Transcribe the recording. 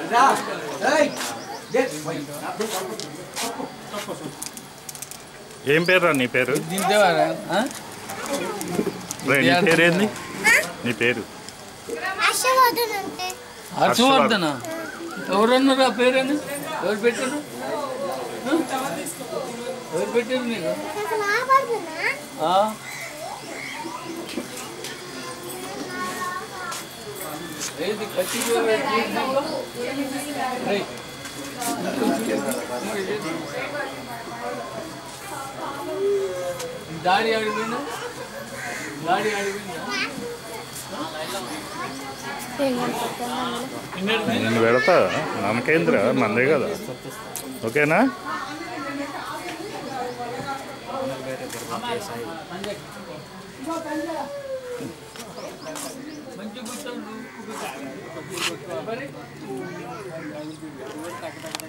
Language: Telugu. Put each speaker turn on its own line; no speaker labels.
ఏం పేరు నీ పేరు
దించేవారా
రే, నీ పేరేంది నీ పేరు
హర్షవర్ధన్ అంటే
హర్షవర్ధన ఎవరన్నారు ఆ పేరని ఎవరు పెట్టారు ఆ? ఎవరు పెట్టారు నీకు
అసలు ఆపడుతున్నా
ఆ? ఏది కత్తి రేయ్. దాడి అడిగిపోయిందా దాడి అడిగిపోయిందా
నేను పెడతా నమ్మకేంద్ర మందే కదా ఓకేనా
మంచి కూర్చోండి